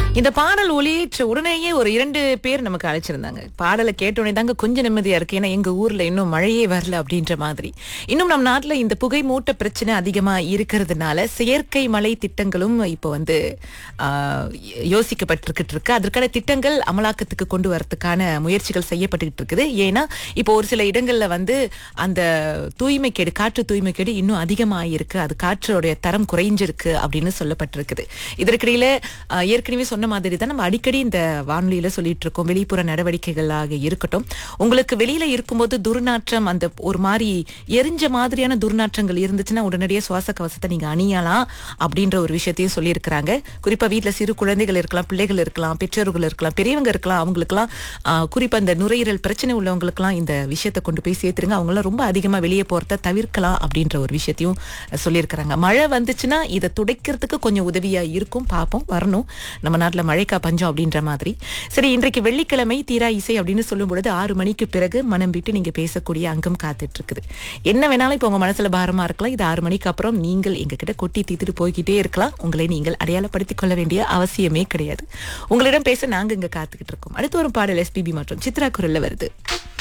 இந்த பாடல் ஒளியேற்ற உடனேயே ஒரு இரண்டு பேர் நமக்கு அழைச்சிருந்தாங்க பாடலை கேட்டோடனே தாங்க கொஞ்சம் நிம்மதியா இருக்கு ஏன்னா எங்க ஊர்ல இன்னும் மழையே வரல அப்படின்ற மாதிரி இன்னும் நம் நாட்டுல இந்த புகை மூட்ட பிரச்சனை அதிகமா இருக்கிறதுனால செயற்கை மழை திட்டங்களும் இப்போ வந்து ஆஹ், யோசிக்கப்பட்டிருக்கிட்டு இருக்கு அதற்கான திட்டங்கள் அமலாக்கத்துக்கு கொண்டு வரதுக்கான முயற்சிகள் செய்யப்பட்டுக்கிட்டு இருக்குது ஏன்னா இப்போ ஒரு சில இடங்கள்ல வந்து அந்த தூய்மைக்கேடு காற்று தூய்மைக்கேடு இன்னும் அதிகமாயிருக்கு அது காற்றோடைய தரம் குறைஞ்சிருக்கு அப்படின்னு சொல்லப்பட்டிருக்குது இதற்கிடையில ஆஹ், ஏற்கனவே சொன்ன மாதிரி தான் நம்ம அடிக்கடி இந்த வானொலியில சொல்லிட்டு இருக்கோம் வெளிப்புற நடவடிக்கைகளாக இருக்கட்டும் உங்களுக்கு வெளியில இருக்கும்போது துர்நாற்றம் அந்த ஒரு மாதிரி எரிஞ்ச மாதிரியான துர்நாற்றங்கள் இருந்துச்சுன்னா உடனடியாக சுவாச கவசத்தை நீங்க அணியலாம் அப்படின்ற ஒரு விஷயத்தையும் சொல்லியிருக்கிறாங்க குறிப்பா வீட்ல சிறு குழந்தைகள் இருக்கலாம் பிள்ளைகள் இருக்கலாம் பெற்றோர்கள் இருக்கலாம் பெரியவங்க இருக்கலாம் அவங்களுக்குலாம் ஆஹ், குறிப்பா இந்த நுரையீரல் பிரச்சனை உள்ளவங்களுக்குலாம் இந்த விஷயத்தை கொண்டு போய் சேர்த்துருங்க அவங்களாம் ரொம்ப அதிகமா வெளியே போறத தவிர்க்கலாம் அப்படின்ற ஒரு விஷயத்தையும் சொல்லியிருக்கிறாங்க மழை வந்துச்சுன்னா இதை துடைக்கிறதுக்கு கொஞ்சம் உதவியா இருக்கும் பார்ப்போம் வரணும் நம்ம நாட்டுல மழைக்கா பஞ்சம் அப்படின்ற மாதிரி சரி இன்றைக்கு வெள்ளிக்கிழமை தீரா இசை அப்படின்னு சொல்லும் பொழுது ஆறு மணிக்கு பிறகு மனம் விட்டு நீங்க பேசக்கூடிய அங்கம் காத்துட்டு இருக்குது என்ன வேணாலும் இப்போ உங்க மனசுல பாரமா இருக்கலாம் இது ஆறு மணிக்கு அப்புறம் நீங்கள் எங்ககிட்ட கொட்டி தீத்துட்டு போய்கிட்டே இருக்கலாம் உங்களை நீங்கள் அடையாளப்படுத்திக் கொள்ள வேண்டிய அவசியமே கிடையாது உங்களிடம் பேச நாங்க இங்க காத்துக்கிட்டு இருக்கோம் அடுத்து ஒரு பாடல் எஸ்பிபி மற்றும் சித்ரா குரல்ல வருது